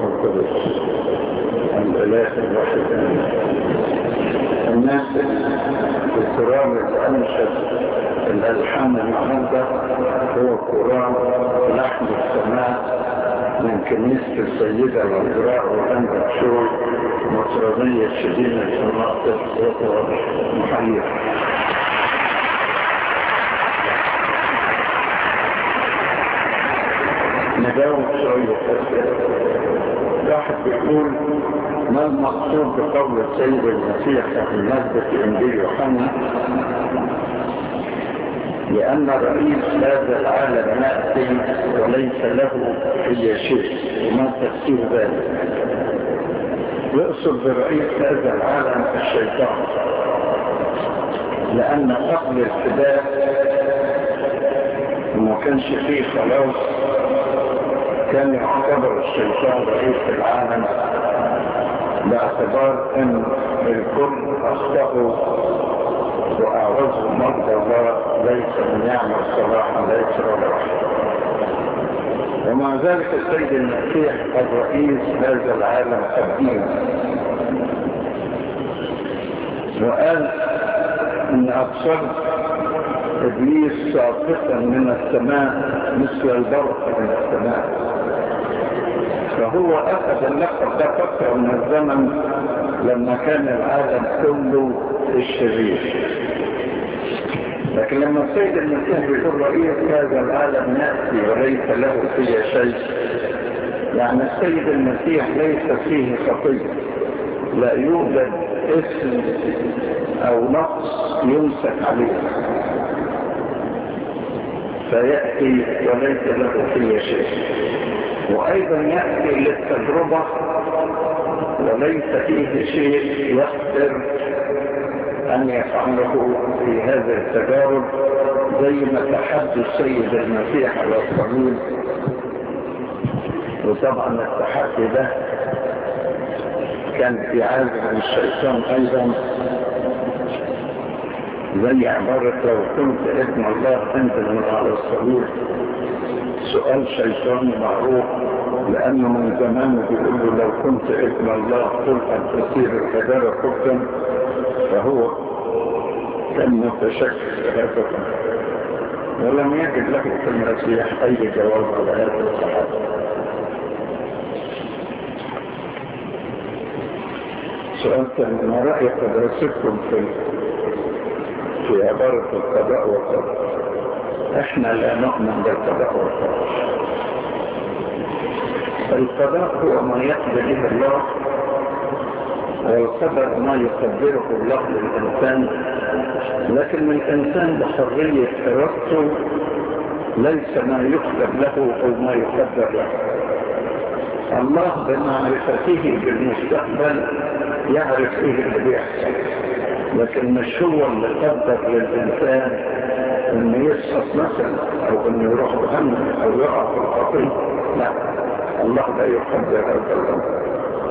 القدس الإله الواحد الناس الكرام اللي أنشد الألحان النهارده هو قرآن لحن السماء من كنيسة السيدة العذراء وأنت شوي مصرانية شديدة في مناطق محيط نجاوب شوية واحد بيقول ما المقصود بقول السيد المسيح في نسبة إنجيل يوحنا لأن رئيس هذا العالم يأتي وليس له أي شيء وما تفسير ذلك يقصد برئيس هذا العالم الشيطان لأن قبل الفداء ما كانش فيه خلاص كان يعتبر الشيطان رئيس العالم باعتبار ان الكل اخطأوا واعوذوا مرضى الله ليس من يعمل صلاحا ليس ولا واحد ومع ذلك السيد المسيح الرئيس هذا العالم قديم وقال ان ابصرت ابليس ساقطا من السماء مثل البرق من السماء فهو اخذ اللقب ده فتره من الزمن لما كان العالم كله الشرير لكن لما السيد المسيح بيقول رئيس هذا العالم ياتي وليس له فيه شيء يعني السيد المسيح ليس فيه خطيه لا يوجد اسم او نقص يمسك عليه فيأتي وليس له فيه شيء وأيضا يأتي للتجربة وليس فيه شيء يقدر أن يفعله في هذه التجارب زي ما تحدي السيد المسيح على الصليب وطبعا التحدي ده كان في عازم الشيطان أيضا زي عبارة لو كنت ابن الله انزل من على الصليب سؤال شيطاني معروف لأنه من زمان بيقول له لو كنت ابن الله قل أن تصير الحجارة خبزا فهو كان متشكك هذا ولم يجد له في المسيح أي جواب على هذا الصحابة سؤال ثاني ما رأيك دراستكم في في عبارة القضاء والقدر احنا لا نؤمن بالقضاء والقدر القضاء هو ما يقضي به الله والقدر ما يقدره الله للإنسان لكن الإنسان بحرية إرادته ليس ما يكتب له أو ما يقدر له الله بمعرفته بالمستقبل يعرف ايه اللي بيحصل لكن مش هو اللي قدر للإنسان انه يسقط مثلا او انه يروح جهنم او يقع في الخطيه لا الله لا يقدر هذا الامر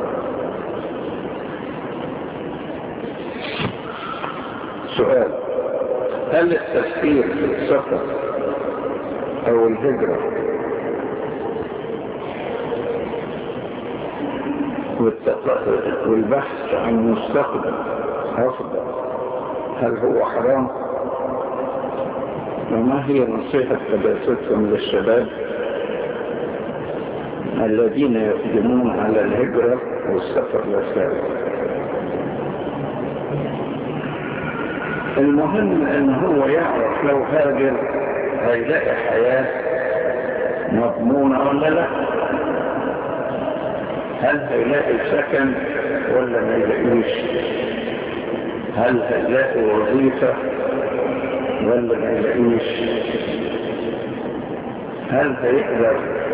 سؤال هل التفكير في السفر او الهجرة والبحث عن مستقبل افضل هل هو حرام وما هي نصيحة تباسطكم للشباب الذين يقدمون على الهجرة والسفر للسابق المهم ان هو يعرف لو هاجر هيلاقي حياة مضمونة ولا لا هل هيلاقي سكن ولا ما يلاقيش هل هيلاقي وظيفة ولا ما يلاقيش هل هيقدر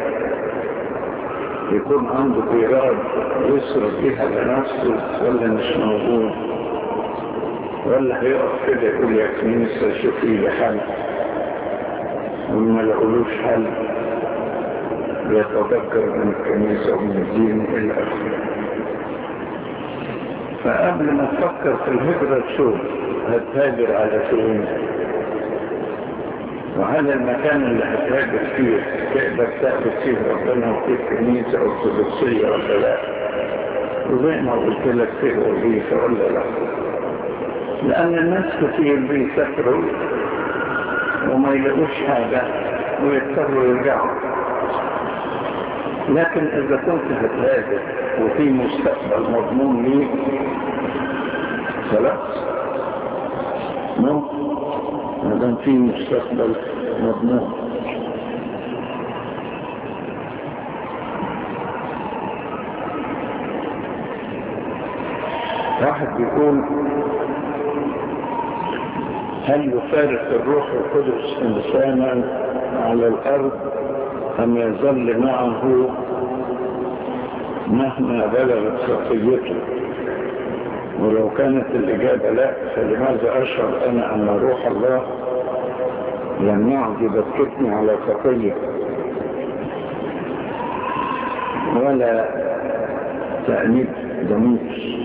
يكون عنده إيراد يصرف بيها لنفسه ولا مش موجود ولا هيقف كده يقول يا كنيسة شوفي لي حل وما لقولوش حل يتذكر من الكنيسة ومن الدين إلى آخره فقبل ما تفكر في الهجرة تشوف هتهاجر على فين وهذا المكان اللي هتهاجر فيه تقدر تأخذ فيه ربنا وفيه كنيسة أرثوذكسية ولا لا وزي ما قلت لك فيه وظيفة ولا لا لأن الناس كتير بيسافروا وما يلاقوش حاجة ويضطروا يرجعوا لكن إذا كنت هتهاجر وفي مستقبل مضمون ليك خلاص ممكن ما دام في مستقبل مضمون واحد بيقول هل يفارق الروح القدس انسانا على الارض ام يظل معه مهما بلغت خطيته ولو كانت الإجابة لا فلماذا أشعر أنا أن روح الله لم يعد يبكتني على خطية ولا تأنيب ضمير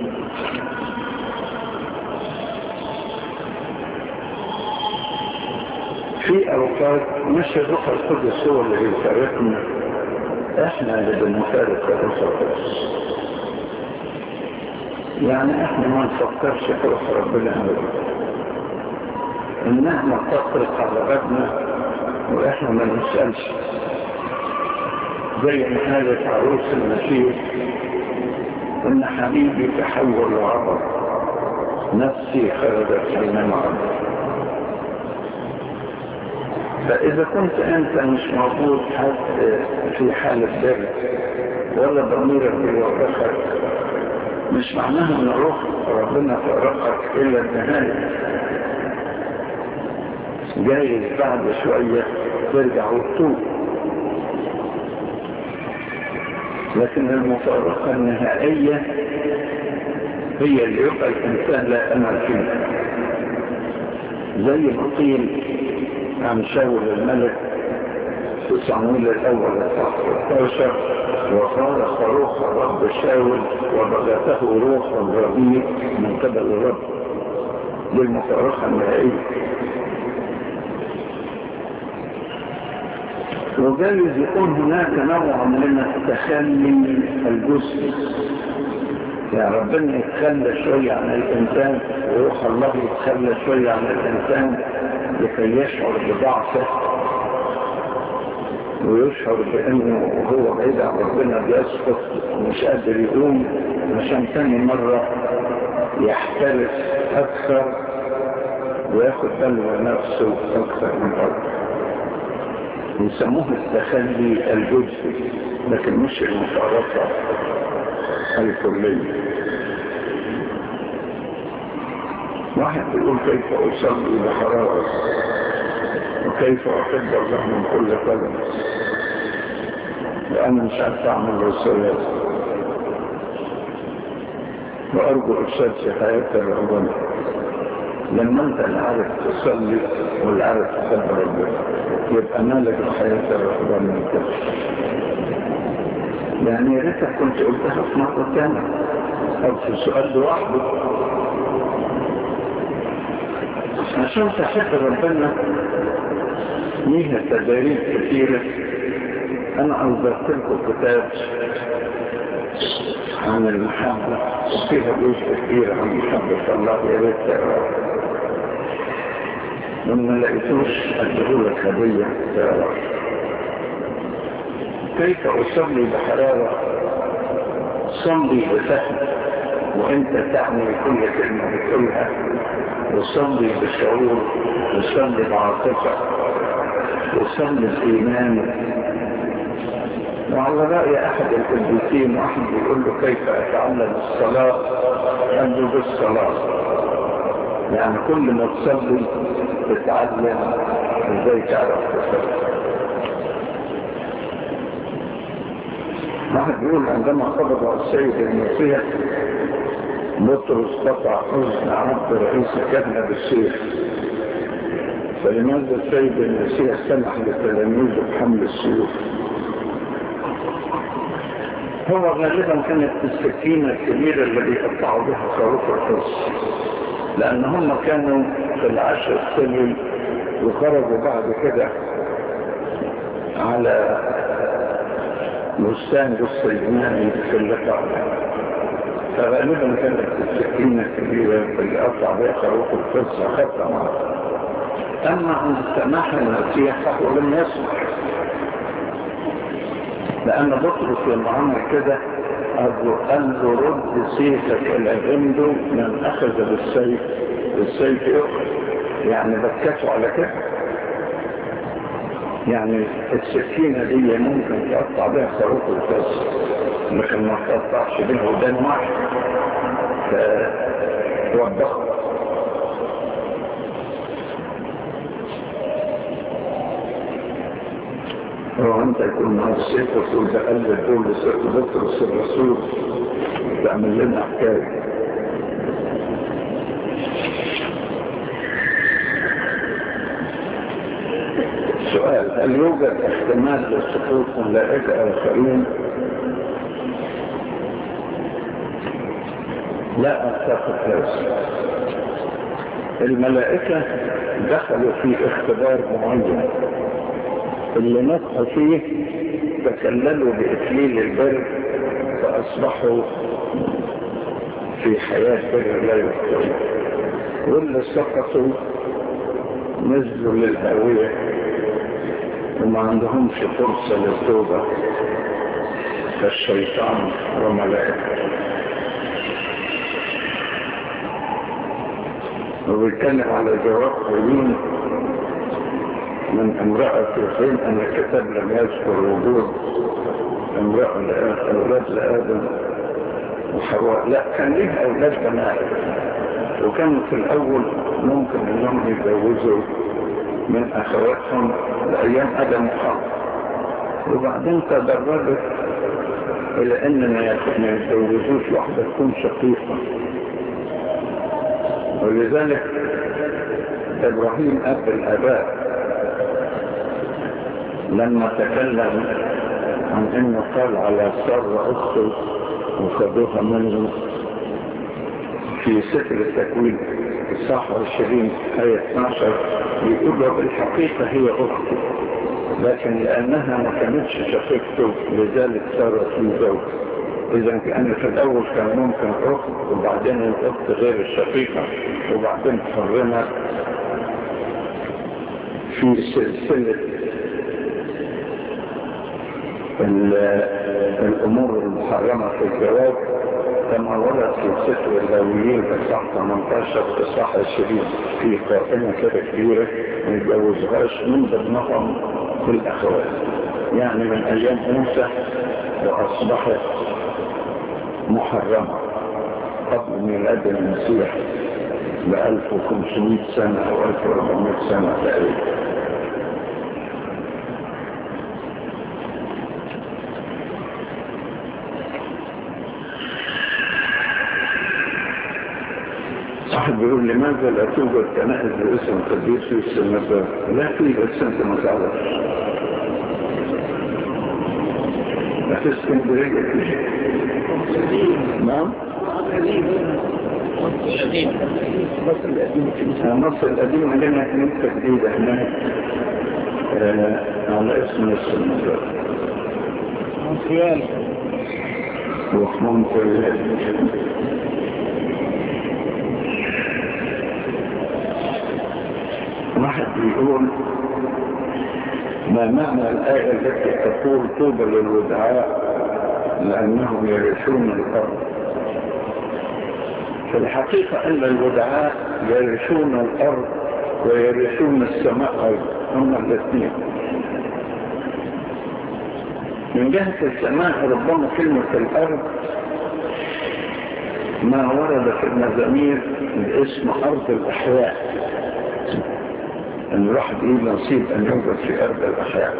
في أوقات مش الروح القدس هو اللي يفارقنا احنا اللي بنفارق الروح القدس يعني احنا ما نفكرش في روح ربنا ابدا ان احنا تطرق على غدنا واحنا ما نسألش زي ما قالت عروس المسيح ان حبيبي تحول وعبر نفسي خرجت حينما عبر فإذا كنت أنت مش موجود حتى في حالة بر ولا ضميرك بيوقفك مش معناها ان روح ربنا فرقك الى النهاية جايز بعد شوية ترجع وتتوب لكن المفارقة النهائية هي اللي يبقى الإنسان لا أمل فيها زي ما قيل عن شاول الملك في صمويل الأول 16 وخالق روح الرب شاول وبغته روح الربيع من قبل الرب للمفارقة النهائية وجايز يكون هناك نوع من التخلي الجزئي يعني ربنا يتخلى شوية عن الإنسان وروح الله يتخلى شوية عن الإنسان لكي يشعر بضعفه ويشعر بأنه هو بعيد عن ربنا بيسقط ومش قادر يقوم عشان تاني مرة يحترس أكثر وياخد باله نفسه أكثر من ربه يسموه التخلي الجزئي لكن مش المفارقة الكلية واحد يقول كيف أصلي بحرارة وكيف أحب الله من كل قدم لأنا مش عارف أعمل رسالات وأرجو إرشاد في حياة الرهبان لما أنت اللي عارف تصلي واللي عارف تحب ربنا يبقى مالك الحياة الرهبان من كده يعني يا ريتك كنت قلتها في مرة تانية أو في سؤال لوحده عشان تحب ربنا ليها تداريب كثيرة أنا أنزلت لكم كتاب عن المحبة وفيها جزء كبير عن محبة الله يا ريت تقرأ لما لقيتوش أديهولك هدية تقرأ كيف أصلي بحرارة صلي بفهم وانت تعني كل كلمة بتقولها وصلي بشعور وصلي بعاطفة وصلي بإيمان وعلى رأي أحد القديسين واحد بيقول له كيف أتعلم الصلاة قال له بالصلاة يعني كل ما تصلي تتعلم ازاي تعرف تصلي واحد بيقول عندما قبض السيد المسيح بطرس قطع حزن عبد رئيس الكهنة بالسيف فلماذا السيد المسيح سمح لتلاميذه بحمل السيوف هو غالبا كانت السكينة الكبيرة اللي بيقطعوا بها خروف الحص لأن هم كانوا في العشر السنين وخرجوا بعد كده على بستان بالصيدناني في اللقاء فغالبا كانت السكينة الكبيرة اللي قطع بها خروف القصة خطأ معه أما عند السماح المسيح فهو لم يسمح لأن بطرس لما عمل كده قال له رد سيفك إلى عنده من أخذ بالسيف السيف يأخذ يعني بكته على كده يعني السكينة دي ممكن تقطع بها خروف القصة لكن ما تقطعش بينه ودان واحد فتوضخه هو انت يكون مع السيف وتقول ده قلب الدول لسيف بطرس الرسول تعمل لنا حكايه سؤال هل يوجد احتمال لسقوط ملائكة آخرين؟ لا أعتقد هذا الملائكة دخلوا في اختبار معين اللي نفخوا فيه تكللوا بإكليل البر فأصبحوا في حياة بر لا يحتوي واللي سقطوا نزلوا للهاوية وما عندهمش فرصة للتوبة كالشيطان وملائكته وبيتكلم على جواب قيمين من امرأة في حين أن الكتاب لم يذكر وجود امرأة أولاد لآدم وحواء لا كان ليه أولاد بنات وكانوا في الأول ممكن أنهم يتجوزوا من أخواتهم لأيام آدم وحواء وبعدين تدرجت إلى أن ما يتجوزوش واحدة تكون شقيقة ولذلك إبراهيم أب الآباء لما تكلم عن انه قال على سر اخته وخدوها منه في سفر التكوين الصح 20 آية 12 يقول بالحقيقة هي أخته لكن لأنها ما كانتش شقيقته لذلك صارت في زوج إذا كان في الأول كان ممكن أخت وبعدين الأخت غير الشقيقة وبعدين حرمت في سلسلة الأمور المحرمة في الزواج كما ورد في ستر اللاويين في الصح 18 في الصح 20 في قائمة كده كبيرة ما يتجوزهاش من ضمنهم في الأخوات يعني من أيام موسى وأصبحت محرمة قبل ميلاد المسيح ب 1500 سنة أو 1400 سنة تقريبا واحد بيقول لماذا لا توجد كنائس باسم قديس يوسف النبات لا في بس انت ما تعرفش في اسكندريه نعم مصر القديمة مصر القديمة لنا كنيسة جديدة هناك آه على اسم السنة مونتريال ومونتريال واحد بيقول ما معنى الآية التي تقول طوبى للودعاء لأنهم يرثون الأرض في الحقيقة أن الودعاء يرثون الأرض ويرثون السماء أيضا هما الاثنين من جهة السماء ربما كلمة الأرض ما ورد في المزامير باسم أرض الأحياء ان الواحد ايه نصيب ان يوجد في ارض الاحياء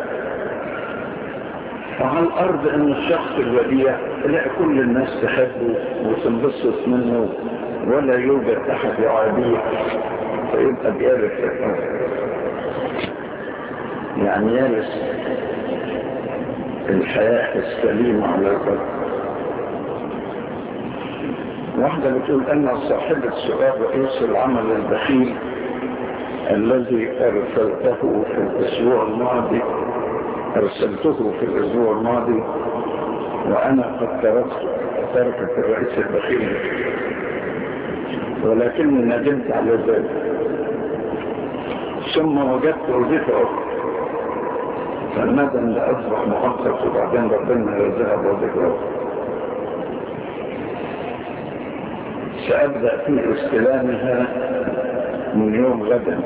وعلى الارض ان الشخص الوديع تلاقي كل الناس تحبه وتنبسط منه ولا يوجد احد يعاديه فيبقى بيرث الارض يعني يرث الحياة السليمة على الارض واحدة بتقول أن صاحبة سؤال رئيس العمل البخيل الذي أرسلته في الأسبوع الماضي أرسلته في الأسبوع الماضي وأنا قد تركت تركت الرئيس البخيل ولكني ندمت على ذلك ثم وجدت وظيفة أخرى فالندم ده أصبح محقق وبعدين ربنا يذهب وظيفة أخرى سأبدأ في استلامها من يوم غدا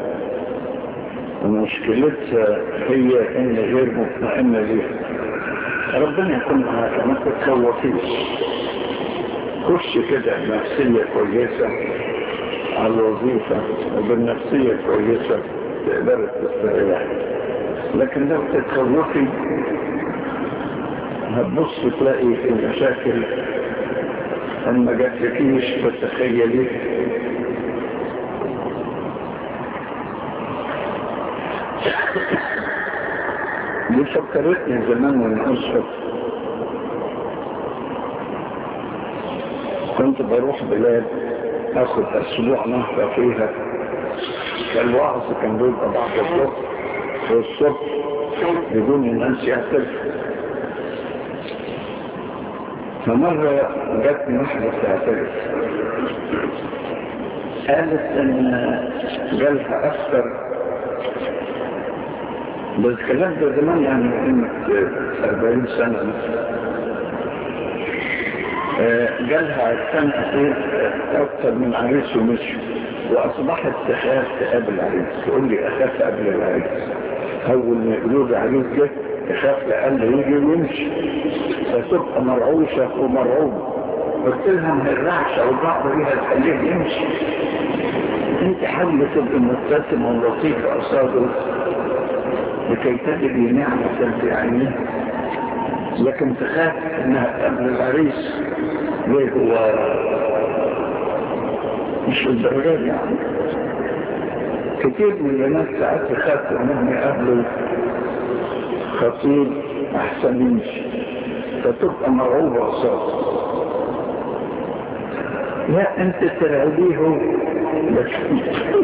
ومشكلتها هي ان غير مطمئنة ليها ربنا يكون معاك ما تتخوفيش خش كده بنفسية كويسة على الوظيفة وبالنفسية كويسة تقدر تستريح لكن لو تتخوفي هتبص تلاقي في مشاكل ان ما جاتلكيش فتخيلي دي فكرتني زمان وانا اشرف كنت بروح بلاد اخد اسبوع نهضة فيها الوعظ كان بيبقى بعد الظهر والصبح بدون الناس يعترف فمرة جاتني واحدة تعترف قالت ان جالها اكثر بس الكلام ده زمان يعني قيمة 40 سنة جالها السنة أخير أكثر من عريس ومشي وأصبحت تخاف تقابل عريس تقول لي أخاف قبل العريس أول ما يقولوا لي عريس جه تخاف لأقل يجي ويمشي فتبقى مرعوشة ومرعوبة قلت لها ما الرعشة والرعبة دي هتخليه يمشي انت حاول تبقى مبتسمة ولطيفة قصاده لكي تجري نعمة في عينيه لكن تخاف انها قبل العريس ليه هو مش الدرجات يعني كتير من الناس ساعات يخافوا انهم يقابلوا خطيب احسن يمشي فتبقى مرعوبة قصاده لا انت ترعبيه لكن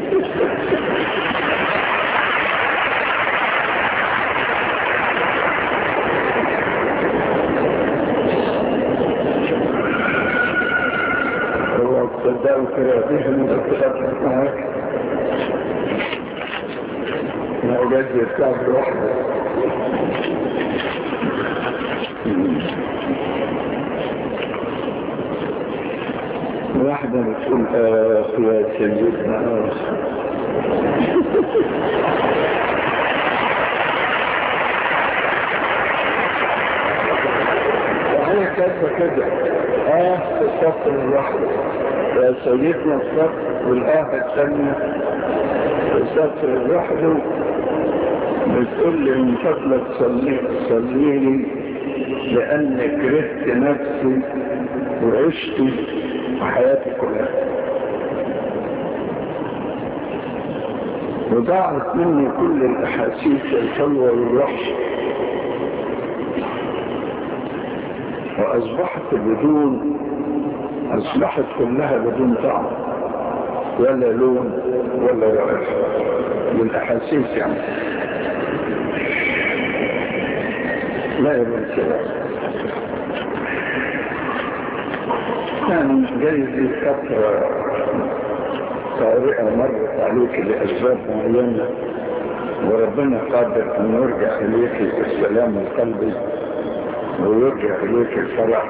صدقوا كراتيه من الكتاب معك ما أولاد يتعب لوحده واحدة بتقول آخ يا سيدنا آخ وهي كاتبة كده آه الصف الواحدة يا سيدنا الصف والآه الثانية الصف لوحده بتقول لي من فضلك صلي صلي لي لأن كرهت نفسي وعشت وحياتي كلها وضاعت مني كل الأحاسيس الحلوة والوحشة وأصبحت بدون أصبحت كلها بدون طعم ولا لون ولا رائحة والأحاسيس يعني لا يبقى كده كان جايز فترة طارئة مرت عليك لأسباب معينة وربنا قادر أن يرجع إليك السلام القلبي ويرجع إليك الفرح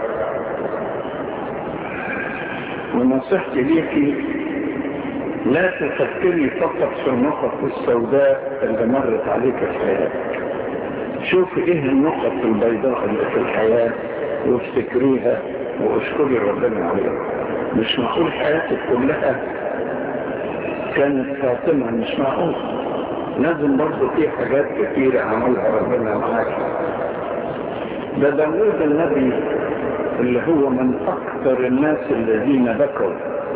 ونصيحتي ليك لا تفكري فقط في النقط السوداء اللي مرت عليك في حياتك شوفي ايه النقط البيضاء اللي في الحياة وافتكريها واشكري ربنا عليها مش معقول حياتك كلها كانت فاطمة مش معقول لازم برضه في حاجات كتيرة عملها ربنا معاك ده داوود النبي اللي هو من أكثر الناس الذين بكوا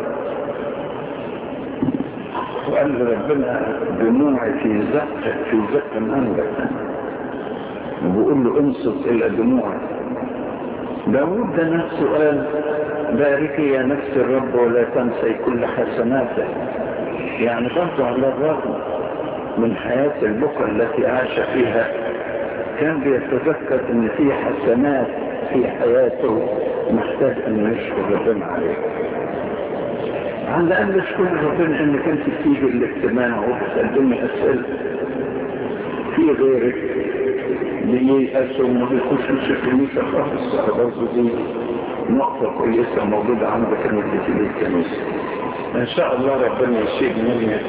وقال ربنا دموعي في زق في زق عندك وبيقول له انصت إلى دموعي داود ده نفسه قال باركي يا نفس الرب ولا تنسي كل حسناته يعني برضه على الرغم من حياة البكر التي عاش فيها كان بيتذكر ان في حسنات في حياته محتاج ان يشكر ربنا عليها على الاقل اشكر ربنا انك انت بتيجي الاجتماع وبتقدمي اسئله في غيرك بييأس وما بيخشوش الكنيسه خالص برضه دي نقطه كويسه موجوده عندك انك بتيجي الكنيسه ان شاء الله ربنا يشيل منك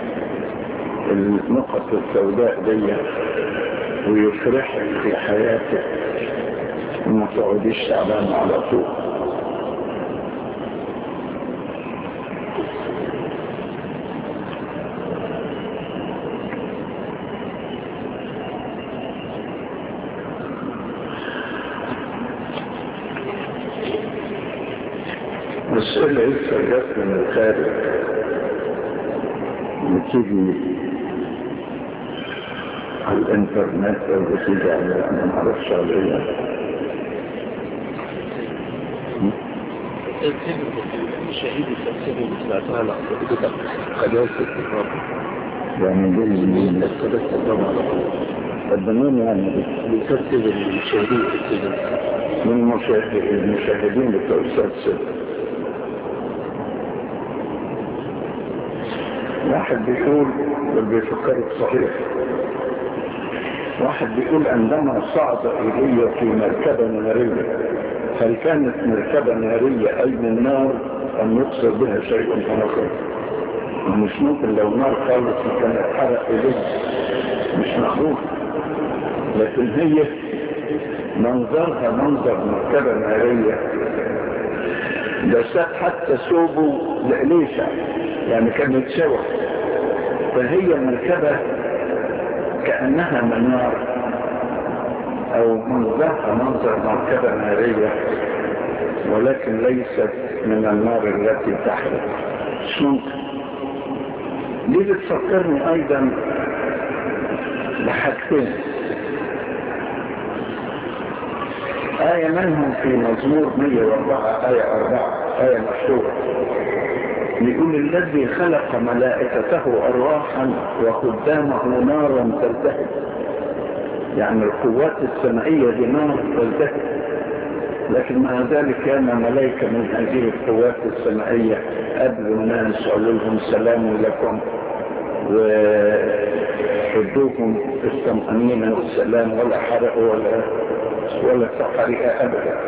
النقط السوداء دي ويفرحك في حياتك وما تقعديش تعبان على طول السؤال لسه جت من الخارج بتيجي على الانترنت او بتيجي على انا ما اعرفش على ايه شهيد التفسير اللي سمعتها لا كده قداسة الرب يعني دي من قداسة الرب على طول البنون يعني بيكتب الشهيد كده من المشاهد- المشاهدين بتوع السادسة واحد بيقول بل بيفكرك صحيح واحد بيقول عندما صعد إيليا في مركبة نارية هل كانت مركبة نارية أي من نار أم يقصد بها شيء آخر مش ممكن لو نار خالص كان اتحرق إيليا مش معروف لكن هي منظرها منظر مركبة نارية ده ساب حتى ثوبه لإليشع يعني كان متشوح فهي مركبة كأنها من نار أو منظرها منظر مركبة نارية ولكن ليست من النار التي تحرق مش ممكن دي بتفكرني أيضا بحاجتين آية منهم في مزمور 104 آية 4 آية مشهورة يقول الذي خلق ملائكته أرواحا وخدامه نارا تلتهب يعني القوات السمائية دي نار تلتهب لكن مع ذلك كان ملائكة من هذه القوات السمائية قبلوا الناس وقالوا لهم سلام لكم وحدوهم الطمأنينة والسلام ولا حرقوا ولا ولا سحرئة أبدا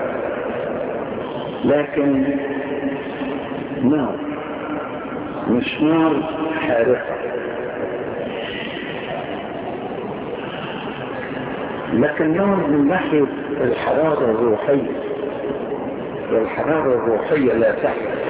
لكن نار مش نار حارقة لكن نار من ناحية الحرارة الروحية والحرارة الروحية لا تحت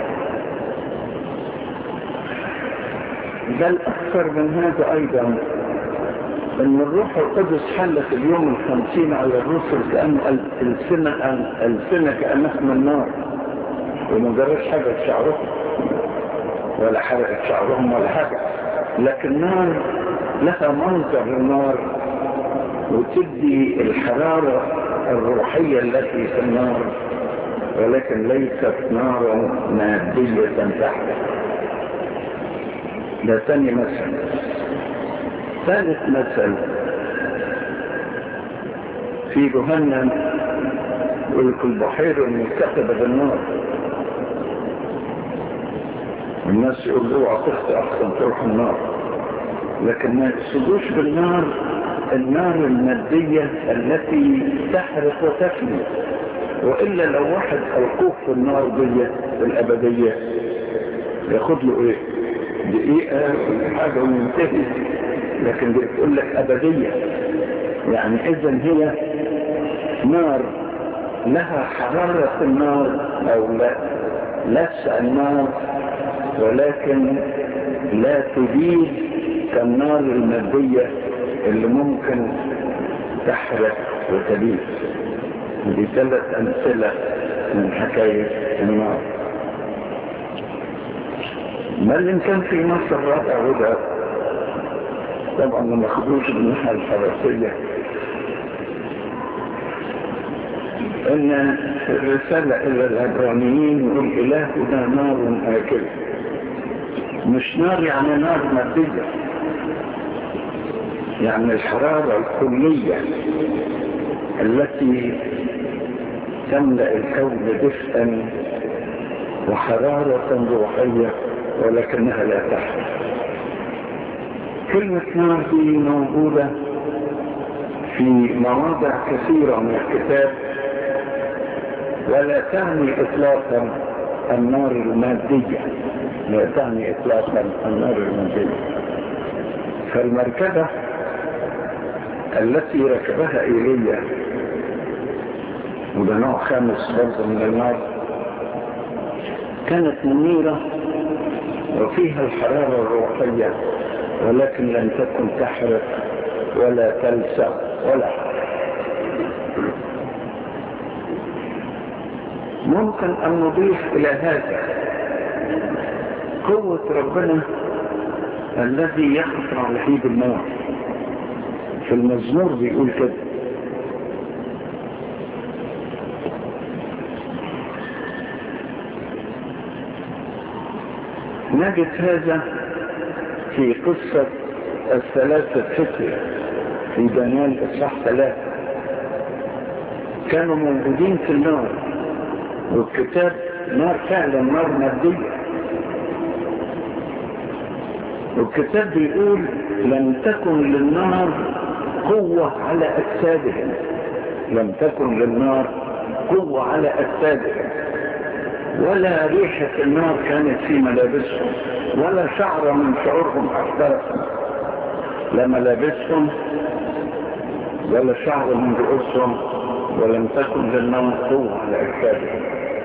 بل أكثر من هذا أيضا ان الروح القدس حل في اليوم الخمسين على الرسل كأن السنة السنة كأنها من نار وما جرش حاجة في شعرهم ولا حرقت شعرهم ولا حاجة لكن نار لها منظر النار وتدي الحرارة الروحية التي في النار ولكن ليست نارا مادية تحت ده ثاني مثل ثالث مثل في جهنم يقول لك البحيرة المرتكبة بالنار الناس يقول اوعى تخطئ احسن تروح النار لكن ما يقصدوش بالنار النار المادية التي تحرق وتفني وإلا لو واحد ألقوه في النار دي الأبدية ياخد له إيه؟ دقيقة ولا حاجة وينتهي لكن بتقول لك أبدية يعني إذا هي نار لها حرارة النار أو لا لسع النار ولكن لا تبيد كالنار المادية اللي ممكن تحرق وتبيد دي ثلاث أمثلة من حكاية النار بل إن كان في مصر رابع وده طبعا ما خدوش الناحية الفرنسية ان الرسالة الى العبرانيين يقول الهنا نار اكل مش نار يعني نار مادية يعني الحرارة الكلية التي تملأ الكون دفئا وحرارة روحية ولكنها لا تحرق كلمة نار دي موجودة في مواضع كثيرة من الكتاب ولا تعني إطلاقا النار المادية لا تعني إطلاقا النار المادية فالمركبة التي ركبها إيليا وده نوع خامس برضه من النار كانت منيرة وفيها الحرارة الروحية ولكن لم تكن تحرق ولا تلسع ولا ممكن أن نضيف إلى هذا قوة ربنا الذي يخفى على حيد الموت في المزمور بيقول كده نجد هذا في قصة الثلاثة فتية في دانيال إصحاح ثلاثة كانوا موجودين في النار والكتاب نار فعلا نار مادية والكتاب بيقول لم تكن للنار قوة على أجسادهم لم تكن للنار قوة على أجسادهم ولا ريحة النار كانت في ملابسهم ولا شعر من شعورهم احترق لا ملابسهم ولا شعر من رؤوسهم ولم تكن للنار قوة على أجسادهم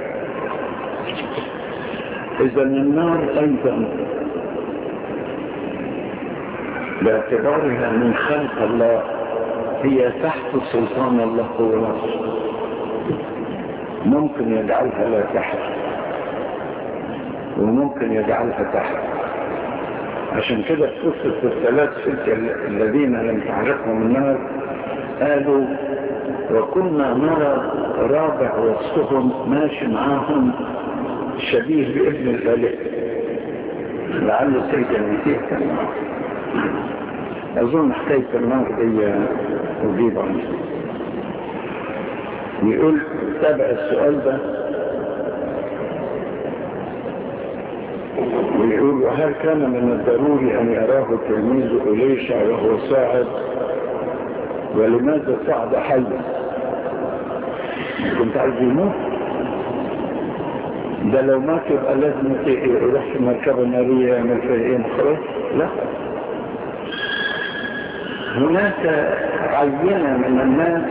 إذا النار أيضا باعتبارها من خلق الله هي تحت سلطان الله هو نفسه ممكن يجعلها لا تحت وممكن يجعلها تحت عشان كده في قصة الثلاث فتية الذين لم تعرفهم النار قالوا وكنا نرى رابع وسطهم ماشي معاهم شبيه بابن الفالح لعله سيد المسيح كان معه أظن حكاية النار دي أجيب عنها يقول تابع السؤال ده ويقول وهل كان من الضروري أن يراه تلميذ إليشع وهو صاعد ولماذا صعد حيا كنت عايز يموت ده لو مات يبقى لازم يروح في مركبة نارية يعمل فيها ايه خلاص لا هناك عينة من الناس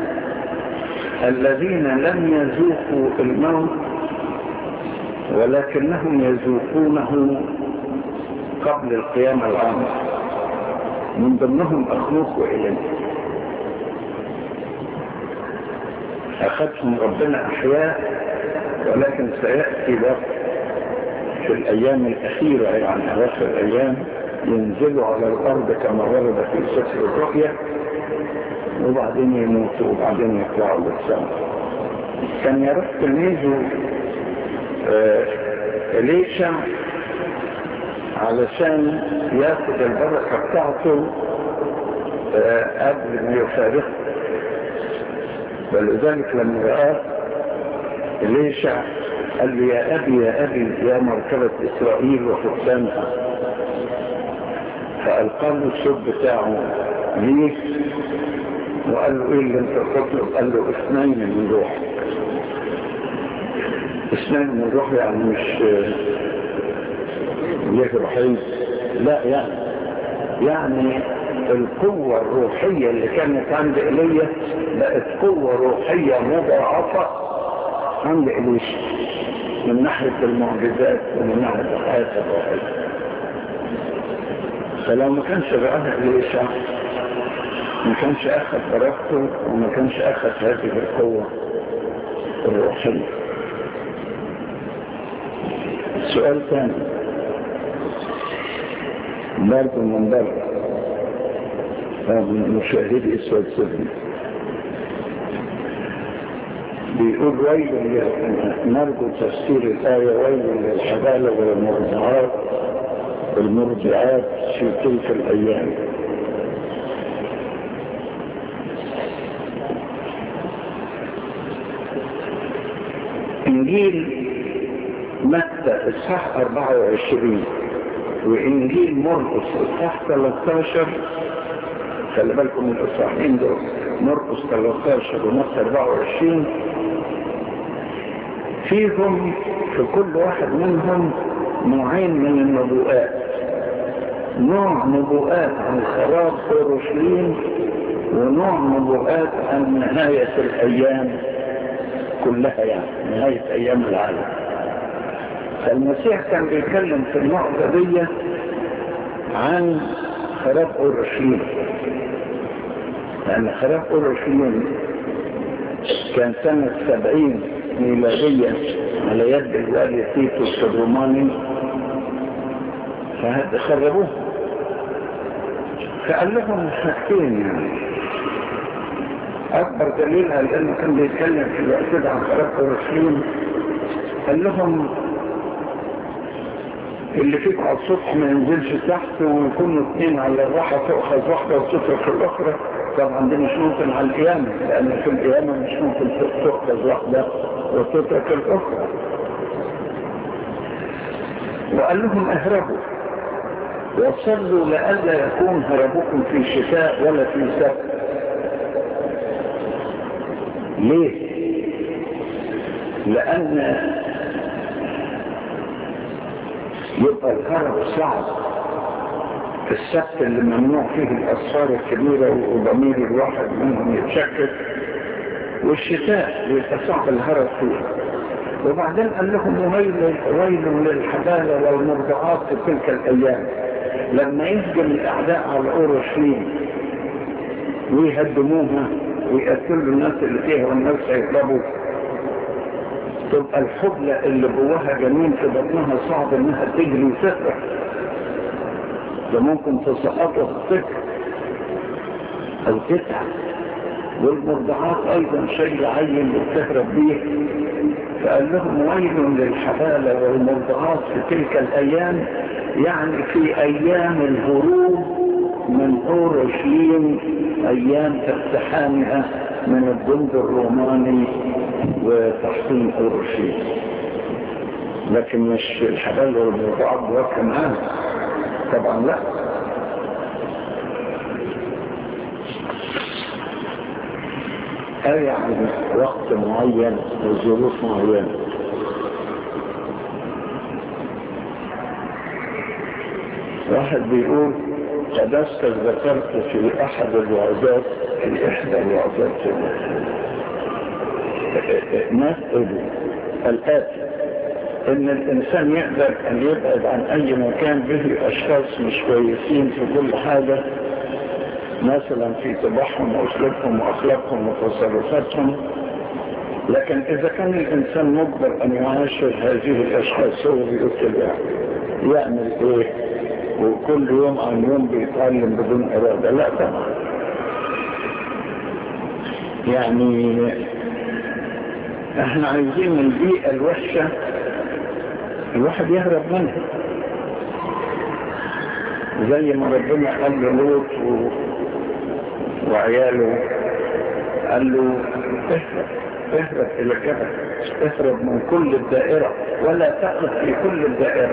الذين لم يذوقوا الموت ولكنهم يذوقونه قبل القيامة العامة من ضمنهم أخنوخ وإليه أخذهم ربنا أحياء ولكن سيأتي وقت في الأيام الأخيرة يعني أواخر الأيام ينزلوا على الأرض كما ورد في سفر الرؤيا وبعدين يموتوا وبعدين يطلعوا للسماء كان يروح تلميذه آه إليشا علشان ياخد البركة بتاعته آه قبل ما يفارقه ولذلك لما رآه إليشع قال له يا أبي يا أبي يا مركبة إسرائيل وفرسانها فألقى له الشوك بتاعه ليه وقال له ايه اللي انت تطلب قال له اثنين من روح اثنين من روح يعني مش ليه رحيم لا يعني يعني القوة الروحية اللي كانت عند إيليا بقت قوة روحية مضاعفة عند إليش من ناحية المعجزات ومن ناحية الحياة الروحية فلو ما كانش بقى إليشا ما كانش أخذ بركته وما كانش أخذ هذه القوة الروحية سؤال ثاني برضه من بره مشاهدي اسود سفن بيقول ويل نرجو تفسير الآية ويل للحبالة والمرضعات المرجعات في تلك الأيام إنجيل متى إصحاح 24 وإنجيل مرقس إصحاح 13 خلي بالكم من الإصحاحين دول مرقس 13 ومتى 24 فيهم في كل واحد منهم نوعين من النبوءات نوع نبوءات عن خراب اورشليم ونوع نبوءات عن نهاية الأيام كلها يعني نهاية أيام العالم فالمسيح كان بيتكلم في النقطة دي عن خراب اورشليم لأن خراب اورشليم كان سنة سبعين ميلادية على يد الوالي تيتوس الروماني فخربوه فقال لهم حاجتين يعني أكبر دليل على أنه كان بيتكلم في الوقت ده عن خراب اورشليم قال لهم اللي فيكم على السطح ما ينزلش تحت ويكونوا اثنين على الراحة تؤخذ واحدة وتترك الأخرى طبعا دي مش ممكن على القيامة لأن في القيامة مش ممكن تؤخذ واحدة وتترك الأخرى وقال لهم اهربوا وصلوا لئلا يكون هربكم في شتاء ولا في سبت ليه؟ لأن يبقى الهرب صعب في السبت اللي ممنوع فيه الأسفار الكبيرة وضمير الواحد منهم يتشكك والشتاء يبقى صعب الهرب فيه وبعدين قال لهم ويل ويل للحبالة والمرضعات في تلك الأيام لما يهجم الأعداء على أورشليم ويهدموها ويقتلوا الناس اللي فيها والناس هيطلبوا تبقى الحبلة اللي جواها جنين في بطنها صعب انها تجري وتفرح ده ممكن تسقطها الطفل او تتعب والمرضعات ايضا شيء عين وتهرب بيه فقال لهم ويل للحبالة والمرضعات في تلك الايام يعني في ايام الهروب من اورشليم ايام اقتحامها من الجند الروماني وتحصين اورشليم لكن مش الحبال والمرضعات دلوقتي معانا طبعا لا آية عن وقت معين وظروف معينة واحد بيقول قدست ذكرت في أحد الوعظات في إحدى الوعظات نسأل الآتي إن الإنسان يقدر أن يبعد عن أي مكان به أشخاص مش كويسين في كل حاجة مثلا في طباعهم واسلوبهم واخلاقهم وتصرفاتهم لكن اذا كان الانسان مجبر ان يعاشر هذه الاشخاص هو بيقول كده يعمل ايه وكل يوم عن يوم بيتعلم بدون اراده لا طبعا يعني احنا عايزين البيئه الوحشه الواحد يهرب منها زي ما ربنا قال لوط و... وعياله قال له اهرب اهرب الى الجبل اهرب من كل الدائرة ولا تقف في كل الدائرة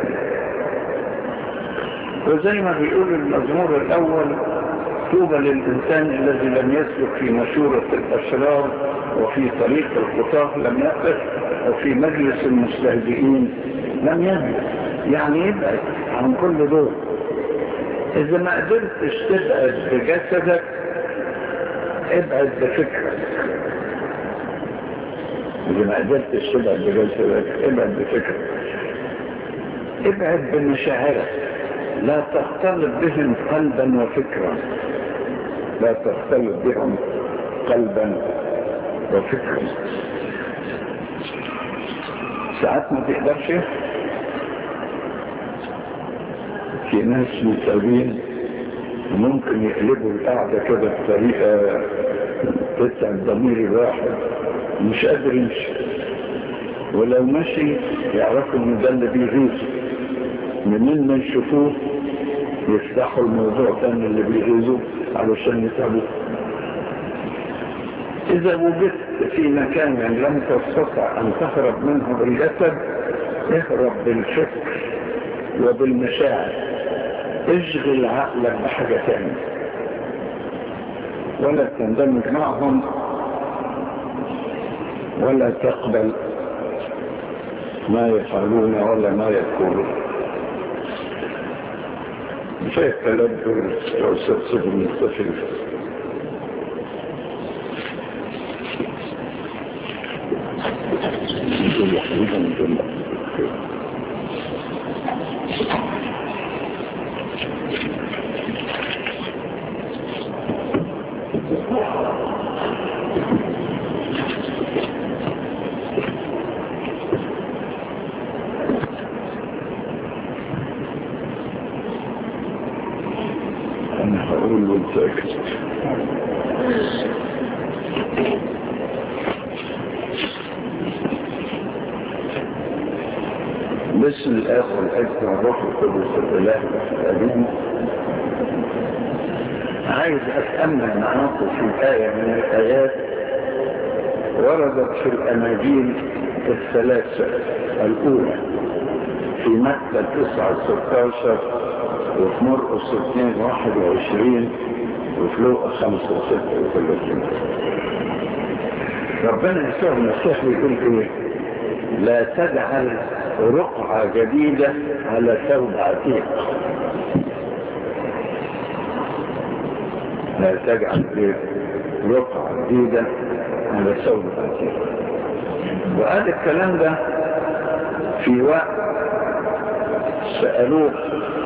وزي ما بيقول المزمور الاول طوبى للانسان الذي لم يسلك في مشورة الاشرار وفي طريق الخطاه لم يقف وفي مجلس المستهزئين لم يجلس يعني يبعد عن كل دول اذا ما قدرتش تبعد بجسدك ابعد بفكرك إذا ما قدرتش تبعد بجسدك ابعد بفكرك ابعد بمشاعرك لا تختلط بهم قلبا وفكرا لا تختلط بهم قلبا وفكرا ساعات ما تقدرش في ناس متابين ممكن يقلبوا القعدة كده بطريقة تتعب ضمير الواحد مش قادر يمشي ولو مشي يعرفوا ان ده اللي بيغيظ منين ما يشوفوه يفتحوا الموضوع تاني اللي بيغيظوا علشان يتعبوا إذا وجدت في مكان لم تستطع أن تهرب منه بالجسد اهرب بالفكر وبالمشاعر اشغل عقلك بحاجة تانية ولا تندمج معهم ولا تقبل ما يفعلون ولا ما يقولون مش الكلام دول يسبسب المستفيد دول يحبون دول انا هقول له انت اكتب باسم الاب والابن والروح القدس الاله الامين عايز اتامل معاكم في ايه من الايات وردت في الاناجيل الثلاثه الاولى في متى 9 16 وفي مرقس 2 21 وفي لوقا 5 36 ربنا يسوع المسيح بيقول ايه لا تجعل رقعة جديدة على ثوب عتيق لا تجعل ايه رقعة جديدة على ثوب عتيق وقال الكلام ده في وقت سألوه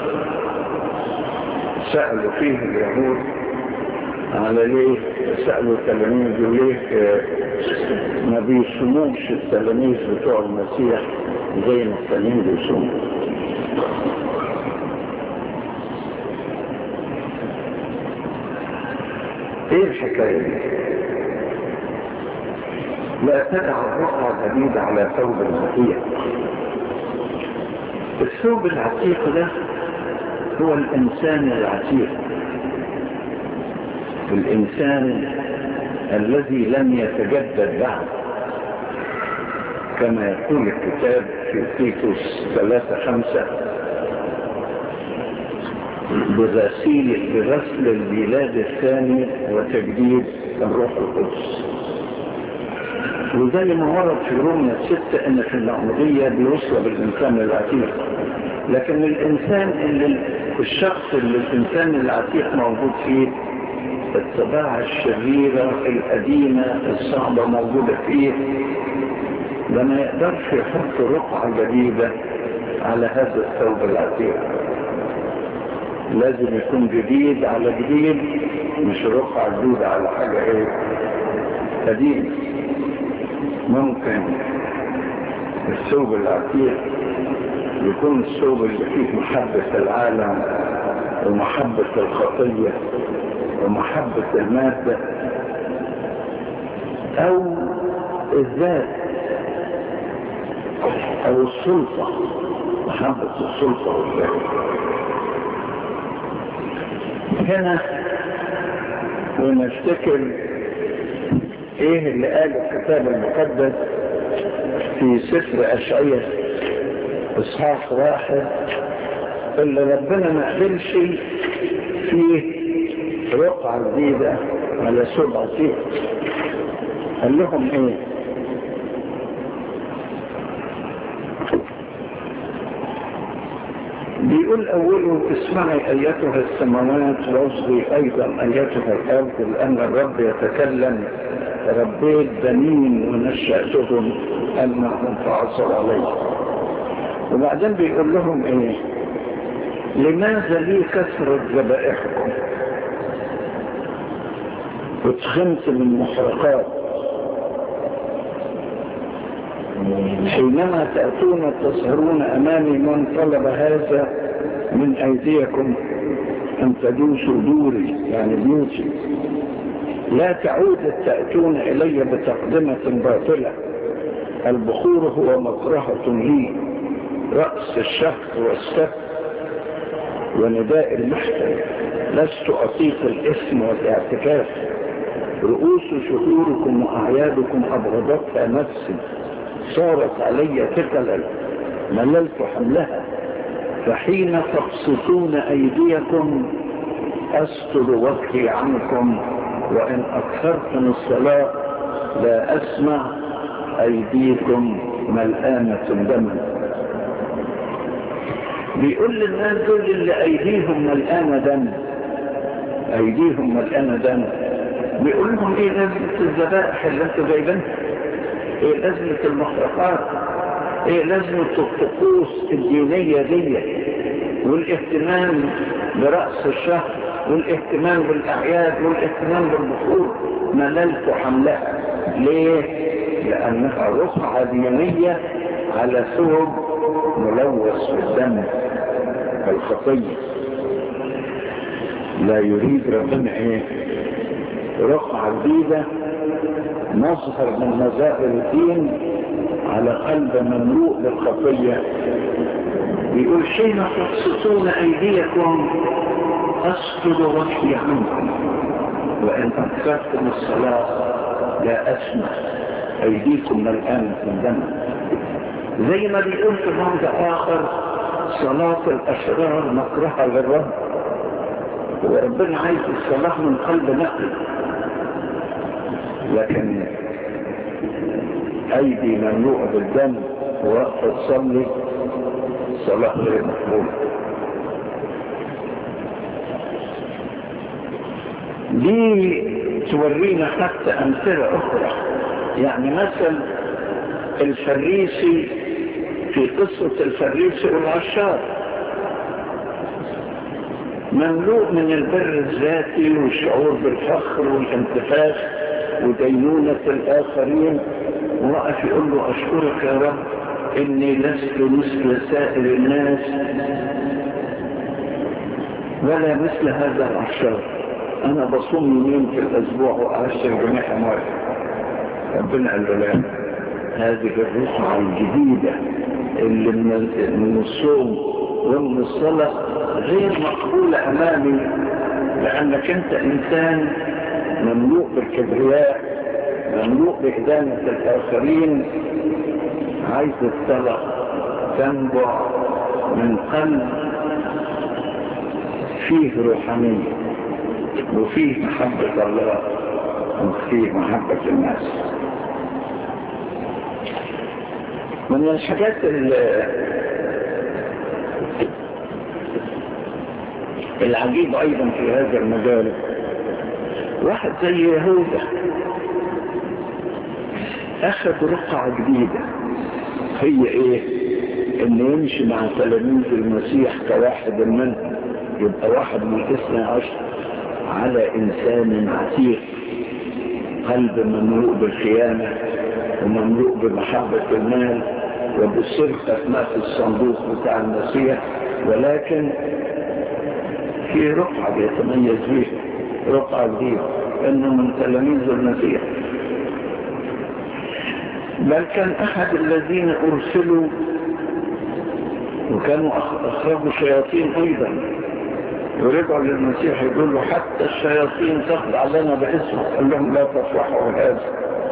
سألوا فيه اليهود على ليه سألوا التلاميذ ليه ما بيصوموش التلاميذ بتوع المسيح زي ما التانيين بيصوموا ايه الحكاية دي لا تدع الرقعة جديدة على ثوب المسيح الثوب العتيق ده هو الإنسان العتيق الإنسان الذي لم يتجدد بعد كما يقول الكتاب في تيتوس ثلاثة خمسة بغسيل بغسل الميلاد الثاني وتجديد الروح القدس وزي ما ورد في روميا ستة ان في المعمودية بيوصل بالانسان العتيق لكن الانسان اللي الشخص اللي الانسان العتيق موجود فيه الطباع الشريرة القديمة الصعبة موجودة فيه ده ما يقدرش يحط رقعة جديدة على هذا الثوب العتيق لازم يكون جديد على جديد مش رقعة جديدة على حاجة ايه قديمة ممكن الثوب العتيق يكون الثوب اللي فيه محبة العالم ومحبة الخطية ومحبة المادة او الذات او السلطة محبة السلطة والذات هنا ونفتكر ايه اللي قال الكتاب المقدس في سفر اشعية اصحاح واحد اللي ربنا ما قبلش فيه رقعة جديدة على سبع سيف قال لهم ايه بيقول أوله اسمعي أيتها السماوات واصغي أيضا أيتها الأرض لأن الرب يتكلم ربيت بنين ونشأتهم أنهم فعصر عليه وبعدين بيقول لهم إيه لماذا لي كثرة ذبائحكم وتخنت من محرقات حينما تأتون تسهرون أمامي من طلب هذا من أيديكم أن تدوسوا دوري يعني بيوتي لا تعود تأتون إلي بتقدمة باطلة البخور هو مكرهة لي رأس الشهر والسبت ونداء المحسن لست أطيق الاسم والاعتكاف رؤوس شهوركم وأعيادكم أبغضتها نفسي صارت علي ثقلا مللت حملها فحين تبسطون أيديكم أستر وجهي عنكم وإن أكثرتم الصلاة لا أسمع أيديكم ملآنة دما بيقول للناس دول اللي أيديهم ملآنة دم أيديهم ملآنة دم بيقول لهم إيه لازمة الذبائح اللي أنتوا جايبينها إيه لازمة المحرقات إيه لازمة الطقوس الدينية دي والاهتمام برأس الشهر والاهتمام بالأعياد والاهتمام بالبخور مللت حملها ليه؟ لأنها رقعة دينية على ثوب ملوث بالدم الخطية لا يريد ربنا ايه رقعة جديدة مظهر من مظاهر الدين على قلب مملوء بالخطية بيقول حين تبسطون أيديكم أسجد وجهي عنكم وإن أنكرتم الصلاة لا أسمع أيديكم الآن في الدم زي ما بيقول في موضع آخر صلاة الأشرار مكرهة للرب وربنا عايز الصلاة من قلب نقي لكن أيدي مملوءة بالدم ووقت تصلي صلاة غير مقبولة دي تورينا حتى أمثلة أخرى يعني مثل الفريسي في قصة الفريسي والعشار مملوء من البر الذاتي والشعور بالفخر والانتفاخ ودينونة الآخرين وقف يقول له أشكرك يا رب إني لست مثل سائر الناس ولا مثل هذا العشار أنا بصوم يومين في الأسبوع وأعشر جميع أموالي ربنا قال له لا هذه الرسعة الجديدة اللي من الصوم ومن الصلاة غير مقبولة أمامي لأنك أنت إنسان مملوء بالكبرياء مملوء بإدانة الآخرين عايز الصلاة تنبع من قلب فيه روحانية وفيه محبة الله وفيه محبة الناس من الحاجات العجيبة أيضا في هذا المجال واحد زي يهوذا أخذ رقعة جديدة هي إيه؟ إنه يمشي مع تلاميذ المسيح كواحد منهم يبقى واحد من الاثنى عشر على إنسان عتيق قلب مملوء بالخيانة ومملوء بمحبة المال وبالسرقة ما في الصندوق بتاع المسيح ولكن في رقعة بيتميز بيها رقعة جديدة انه من تلاميذ المسيح بل كان احد الذين ارسلوا وكانوا اخرجوا شياطين ايضا ورجعوا للمسيح يقول له حتى الشياطين تخضع لنا باسمه قال لهم لا تفرحوا هذا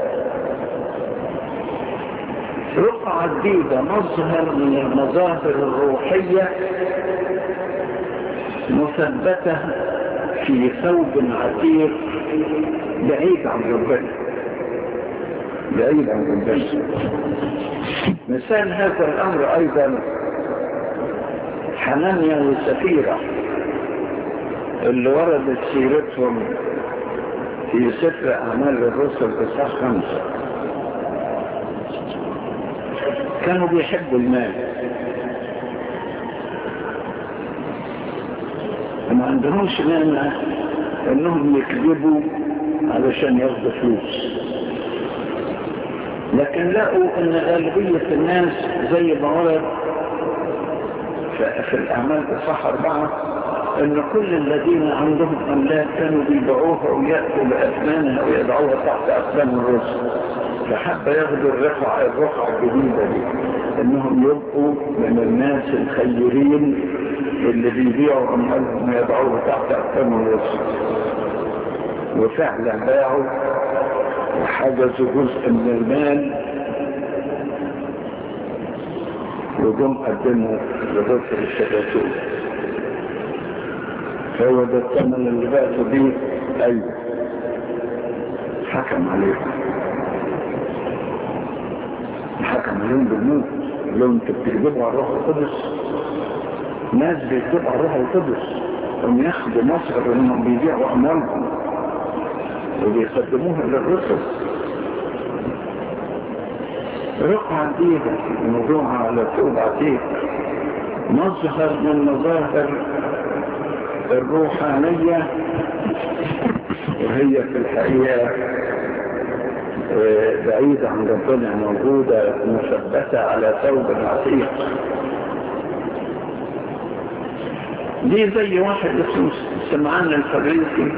رقعة جديدة مظهر من المظاهر الروحية مثبتة في ثوب عتيق بعيد عن ربنا بعيد عن ربنا مثال هذا الأمر أيضا حنانيا وسفيرة اللي وردت سيرتهم في سفر أعمال الرسل إصحاح خمسة كانوا بيحبوا المال وما عندهمش مانع انهم يكذبوا علشان ياخدوا فلوس لكن لقوا ان غالبية الناس زي ما ورد في الاعمال اصحاح اربعة ان كل الذين عندهم املاك كانوا بيبيعوها ويأتوا باثمانها ويضعوها تحت اقدام الرسل فحب ياخدوا الرقعة الرقعة الجديدة دي انهم يبقوا من الناس الخيرين اللي بيبيعوا أموالهم يضعوه تحت أقدام الرسل وفعلا باعوا وحجزوا جزء من المال وجم قدموا لرسل الشباتون هو ده الثمن اللي بعته بيه ايوه حكم عليهم حكم عليهم بالموت لو انت بتكذبوا على الروح القدس ناس بيكذبوا على الروح القدس هم ياخدوا مصر انهم بيبيعوا اموالهم وبيقدموها للرسل رقعة جديدة موضوعها على طول عتيق مظهر من مظاهر الروحانية وهي في الحقيقة بعيدة عن ربنا موجودة مثبتة على ثوب عتيق دي زي واحد اسمه سمعان الفريقي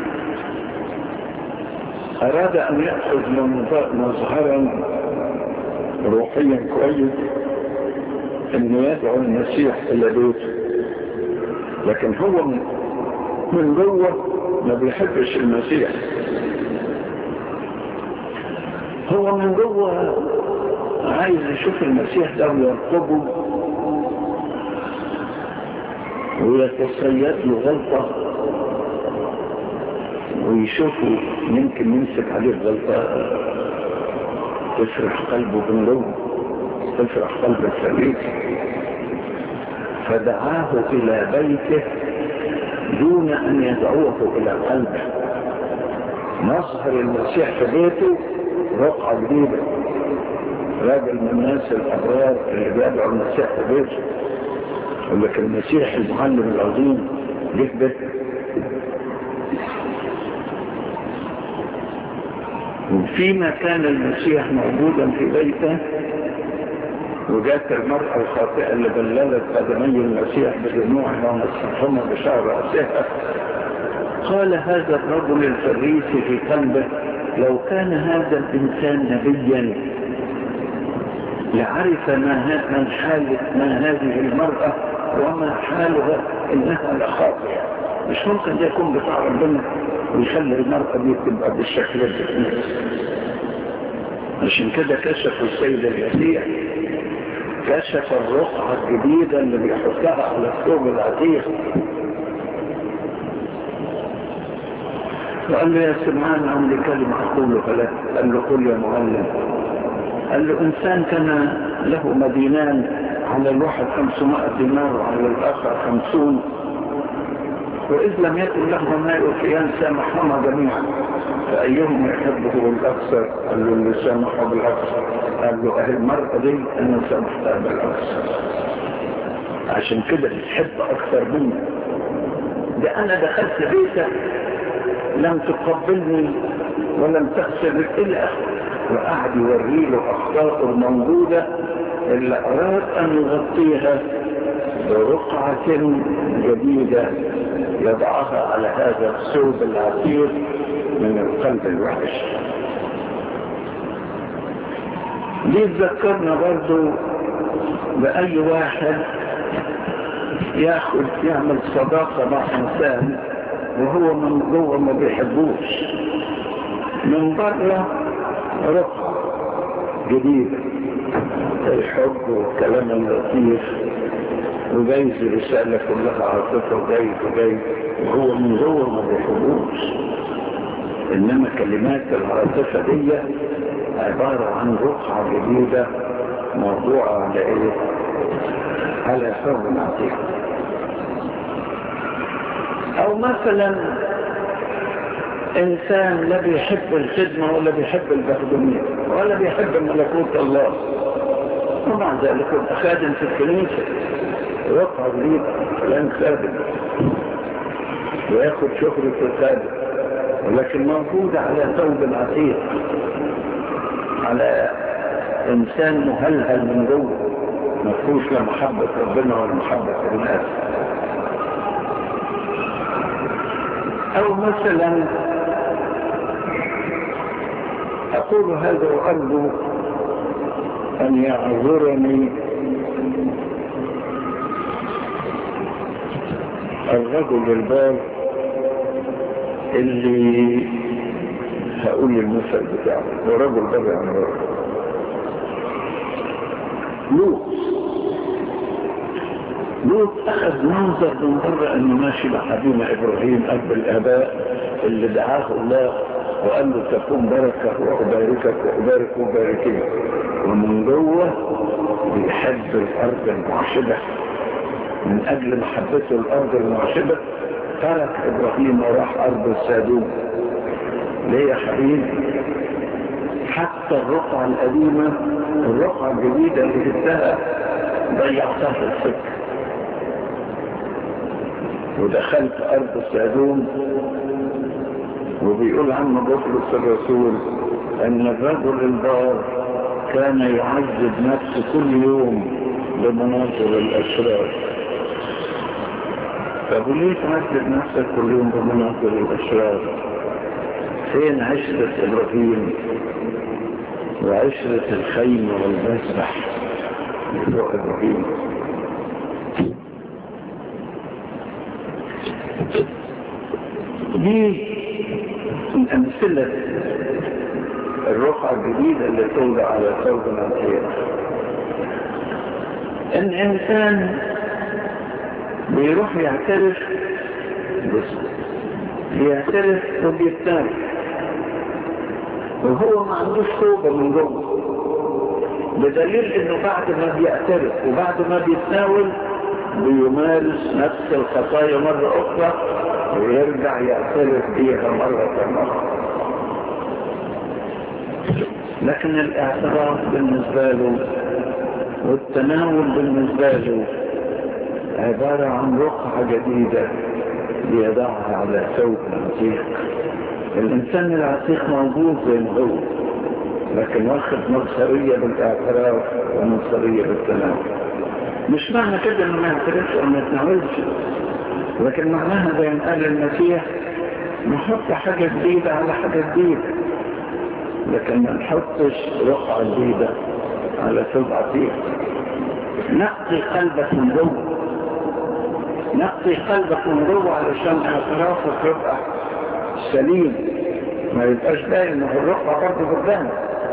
أراد أن يأخذ مظهرا روحيا كويس انه يدعو المسيح الى بيته لكن هو من, من جوه ما بيحبش المسيح هو من جوه عايز يشوف المسيح ده ويرقبه ويتصيد له غلطة ويشوفه يمكن يمسك عليه غلطة تفرح قلبه من جوه تفرح قلب الفريق فدعاه الى بيته دون ان يدعوه الى قلبه مظهر المسيح في بيته رقعة جديدة راجل من الناس الابرار اللي بيدعو المسيح في بيته يقول لك المسيح المعلم العظيم جه بيته وفيما كان المسيح موجودا في بيته وجات المرأة الخاطئة اللي بللت قدمي المسيح بدموعها ومسحهما بشعر رأسها قال هذا الرجل الفريسي في قلبه لو كان هذا الإنسان نبيا لعرف ما من حالة ما هذه المرأة وما حالها إنها لخاطئة مش ممكن ده يكون بتاع ربنا ويخلي المرأة دي تبقى بالشكل ده عشان كده كشف السيد المسيح كشف الرقعة الجديدة اللي بيحطها على الثوب العتيق وقال له يا سمعان عندي كلمة أقولها لك قال له قل يا معلم قال له إنسان كان له مدينان على الواحد 500 دينار وعلى الآخر 50 وإذ لم يكن له ما يوفيان سامحهما جميعا فأيهم يحبه الأكثر قال له اللي سامحه بالأكثر قال له أهل المرأة دي أنا سامحتها بالأكثر عشان كده بتحب أكثر مني ده أنا دخلت بيتك لم تقبلني ولم تغسل إلى آخره وقعد يوري له أخطاء الموجودة اللي أراد أن يغطيها برقعة جديدة يضعها على هذا الثوب العتيق من القلب الوحش دي تذكرنا برضو بأي واحد ياخد يعمل صداقة مع إنسان وهو من جوه ما بيحبوش من بره رقعة جديدة الحب والكلام اللطيف وجايز رسالة كلها عاطفة وجايز وجايز وهو من جوه ما بيحبوش انما كلمات العاطفة دي عبارة عن رقعة جديدة موضوعة على ايه على ثوب العتيق او مثلا انسان لا بيحب الخدمة ولا بيحب البخدمية ولا بيحب ملكوت الله ومع ذلك يبقى خادم في الكنيسة رقعة جديدة فلان خادم وياخد شهرة الخادم ولكن موجودة على ثوب العتيق على انسان مهلهل من جوه ما فيهوش لا محبة ربنا ولا محبة الناس او مثلا اقول هذا وارجو ان يعذرني الرجل البار اللي هقول المثل بتاعه هو رجل بار يعني رجل لوط لوط اخذ منظر من بره انه ماشي مع ابينا ابراهيم اب الاباء اللي دعاه الله وقال له تكون بركه واباركك وابارك وباركين ومن جوه بيحب الارض المعشبه من اجل محبته الارض المعشبه ترك ابراهيم وراح ارض السادوم ليه يا حبيبي حتى الرقعة القديمة الرقعة الجديدة اللي جبتها ضيعتها في الفكر ودخلت أرض السادوم وبيقول عنه بطرس الرسول أن الرجل البار كان يعذب نفسه كل يوم بمناظر الأشرار طب وليه تعذب نفسك كل يوم بمناظر الأشرار؟ فين عشرة إبراهيم وعشرة الخيمة والمسبح بتوع إبراهيم دي من أمثلة الرقعة الجديدة اللي توضع على ثوب الخير إن إنسان بيروح يعترف بس بيعترف وبيتناول وهو ما عندوش توبة من جوه بدليل انه بعد ما بيعترف وبعد ما بيتناول بيمارس نفس الخطايا مرة اخرى ويرجع يعترف بيها مرة اخرى لكن الاعتراف بالنسبة له والتناول بالنسبة له عبارة عن رقعة جديدة بيضعها على ثوب عتيق الإنسان العتيق موجود زي ما هو لكن واخد مصرية بالاعتراف ومصرية بالتناول مش معنى كده انه ما يعترفش او ما يتناولش لكن معناها زي ما قال المسيح نحط حاجة جديدة على حاجة جديدة لكن ما نحطش رقعة جديدة على ثوب عتيق نقي قلبك من جوه نقي قلبك من جوه علشان اعترافك يبقى سليم ما يبقاش باين انه الرقعه برضه قدامك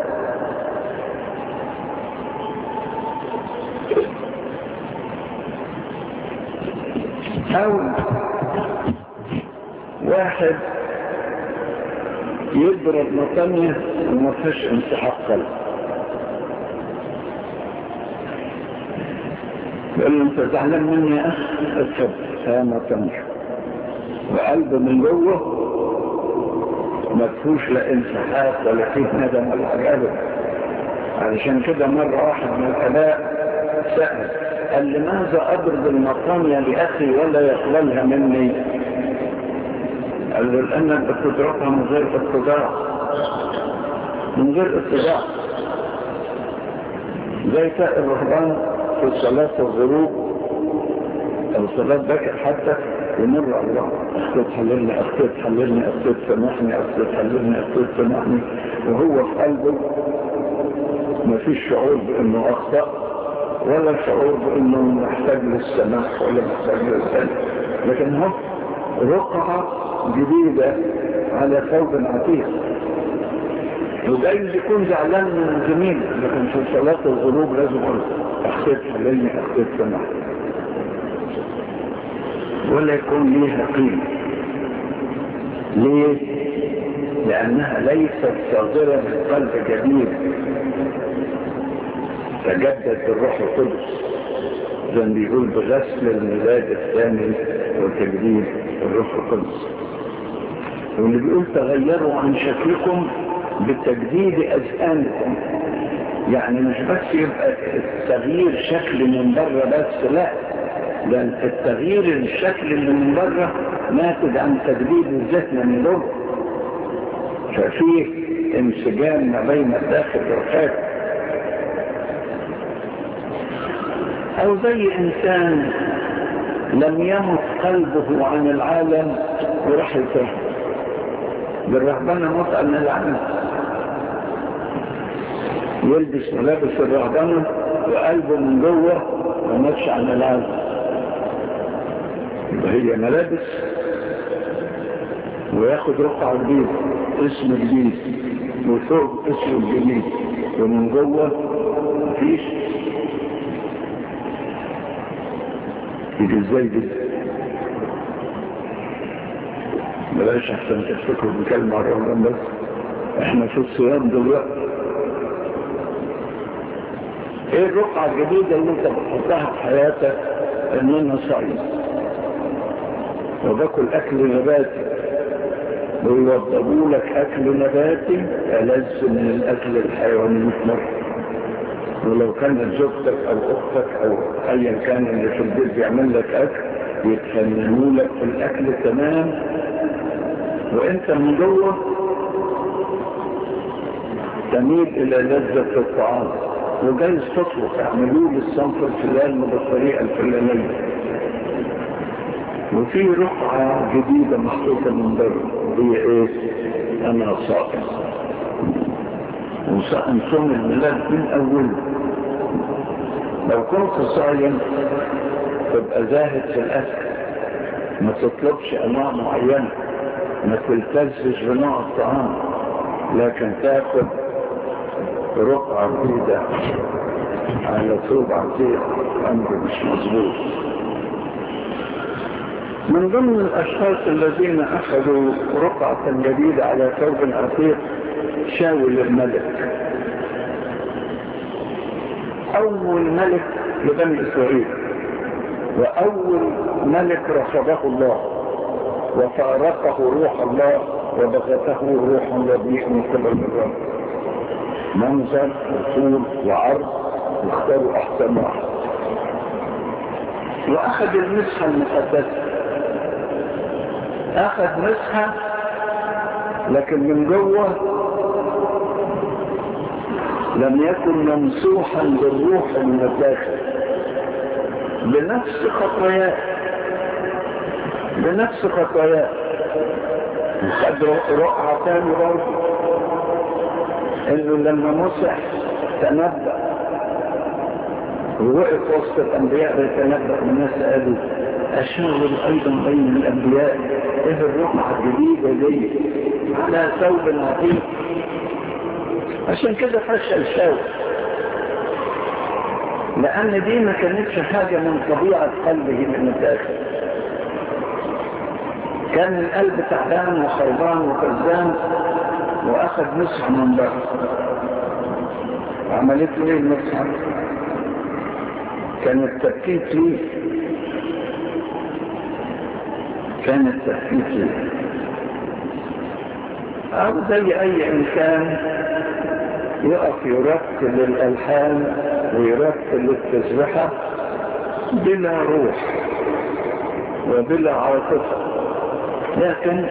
او واحد يضرب مطنية وما فيش انسحاق قلب يقول له انت زعلان مني يا اخ اتفضل ها ما تمشي وقلبه من جوه ما فيهوش لا انسحاق ولا فيه ندم ولا حاجه ابدا علشان كده مره واحد من الاباء سال قال لماذا اضرب المطانية لاخي ولا يقبلها مني قال له لانك بتضربها من غير اتضاع من غير اتضاع زي سائر الرهبان في صلاة الغروب أو صلاة بكر حتى يمر على الله أخطيت حللني أخطيت حللني أخطيت سامحني أخطيت حللني أخطيت سامحني وهو في قلبه ما فيش شعور بأنه أخطأ ولا شعور بأنه محتاج للسماح ولا محتاج للسلام لكن هو رقعة جديدة على ثوب عتيق وجايز يكون زعلان من زميله لكن في صلاة الغروب لازم يقول اخطيت حللني اخطيت سمحني ولا يكون ليها قيمة ليه؟ لأنها ليست صادرة من قلب جديد تجدد بالروح القدس زي ما بيقول بغسل الميلاد الثاني وتجديد الروح القدس واللي بيقول تغيروا عن شكلكم بتجديد أذهانكم يعني مش بس يبقى التغيير شكل من بره بس لا لأن التغيير الشكل اللي من بره ناتج عن تجديد الذهن من جوه ففيه انسجام ما بين الداخل والخارج أو زي إنسان لم يمت قلبه عن العالم وراح يفهم بالرهبنة موت عن العالم يلبس ملابس الرهبنة وقلبه من جوه وماتش عن العالم وهي ملابس وياخد رقعة جديد اسم جديد وثوب اسم جديد ومن جوه مفيش يجي ازاي دي بلاش احسن تفتكروا بكلمة على رمضان بس احنا في الصيام دلوقتي ايه الرقعة الجديدة اللي انت بتحطها في حياتك ان انا صايم وباكل اكل نباتي ويوضبوا لك اكل نباتي ألذ من الاكل الحيواني 100 مرة ولو كانت زوجتك او اختك او ايا كان اللي في البيت بيعمل لك اكل يتفننوا لك في الاكل تمام وانت من جوه تميل الى لذة الطعام وجايز تطلق اعملوا لي الصنف الفلاني بالطريقة الفلانية وفي رقعة جديدة محطوطة من بره هي ايه انا صائم وصائم صوم الميلاد من اوله لو كنت صايم تبقى زاهد في الاكل ما تطلبش انواع معينة ما تلتزش بنوع الطعام لكن تاخد رقعة جديدة على ثوب عتيق امر مش مظبوط من ضمن الاشخاص الذين اخذوا رقعة جديدة على ثوب عتيق شاول الملك اول ملك لبني اسرائيل واول ملك رفضه الله وفارقه روح الله وبغته روح رديء من قبل الرب منظر وطول وعرض واختاروا احسن واحد واخذ المسحة المقدسة اخذ مسحة لكن من جوه لم يكن ممسوحا بالروح من الداخل بنفس خطاياه بنفس خطاياه وخد رقعة تاني برضه انه لما مسح تنبأ ووقف وسط الانبياء يتنبأ الناس قالوا اشاور ايضا بين الانبياء ايه الرقعة الجديدة دي على ثوب عظيم عشان كده فشل شاول لان دي ما كانتش حاجة من طبيعة قلبه من الداخل كان القلب تعبان وخربان وكذاب واخذ مسح من بره عملته ليه المسح كان التفكيك ليه كان التفكيك ليه او زي اي انسان يقف يرتل الالحان ويرتل التسبحة بلا روح وبلا عاطفة لكن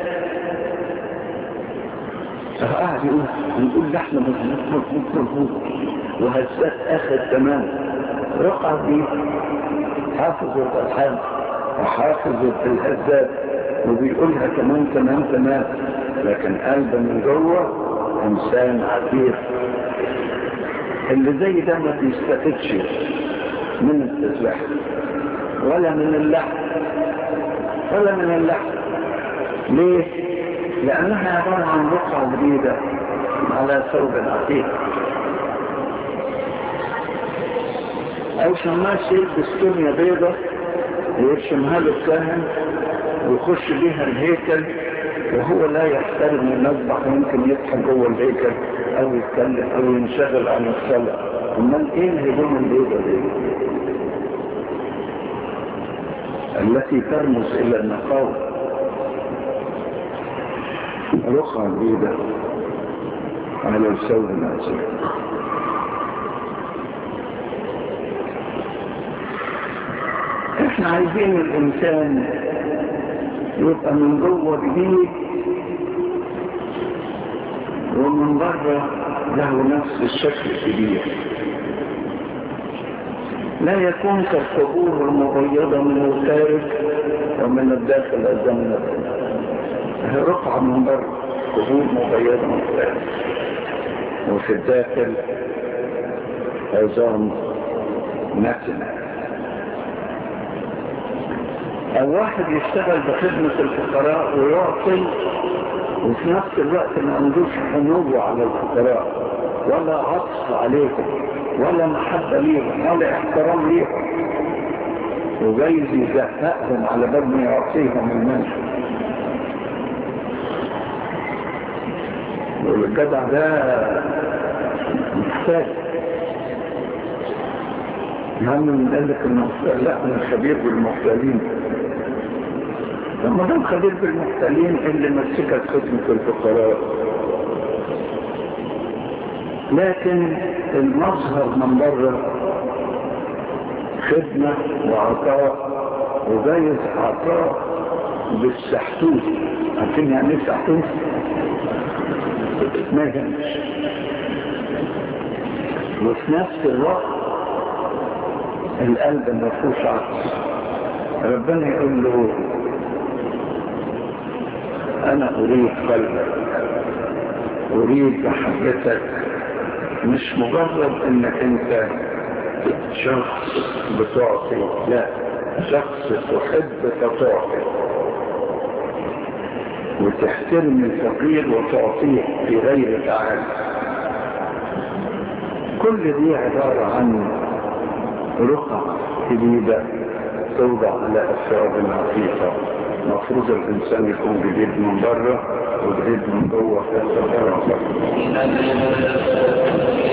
قاعد يقول نقول لحن مظبوط مظبوط مظبوط وهزات اخر تمام رقع دي حافظ الالحان وحافظ الهزات وبيقولها كمان تمام تمام لكن قلبه من جوه انسان عتيق اللي زي ده ما بيستفدش من التسبيح ولا من اللحن ولا من اللحن ليه؟ لأنها عبارة عن رقعة جديدة على ثوب عتيق أو شماس يلبس كمية بيضة ويرشمها له الكاهن ويخش بيها الهيكل وهو لا يحترم المذبح ويمكن يضحك جوه الهيكل أو يتكلم أو ينشغل عن الصلاة أمال إيه الهدوم البيضة دي؟ التي ترمز إلى النقاوة رقعة جديدة على الثوب العسير احنا عايزين الانسان يبقى من جوه جديد ومن بره له نفس الشكل الكبير لا يكون كالقبور المبيضة من الخارج ومن الداخل الزمن هي رقعة من بره قبور مبيضة من الخارج وفي الداخل عظام نتنة او واحد يشتغل بخدمة الفقراء ويعطي وفي نفس الوقت ما عندوش حنو على الفقراء ولا عطف عليهم ولا محبة ليهم ولا احترام ليهم وجايز يزهقهم على بال ما يعطيهم المنشأ والجدع ده محتاج هم من قال لك المحتال لا انا خبير بالمحتالين لما دام خبير بالمحتالين اللي مسكت خدمة الفقراء لكن المظهر من بره خدمة وعطاء وجايز عطاء بالسحتوت عارفين يعني ايه سحتوت؟ ما يهمش وفي نفس الوقت القلب ما فيهوش عطف ربنا يقول له انا اريد قلبك اريد محبتك مش مجرد انك انت شخص بتعطي لا شخص تحب فتعطي وتحترم الفقير وتعطيه في غير تعالي كل دي عبارة عن رقع جديدة توضع على أسرار عتيقة مفروض الإنسان يكون جديد من بره وجديد من جوه في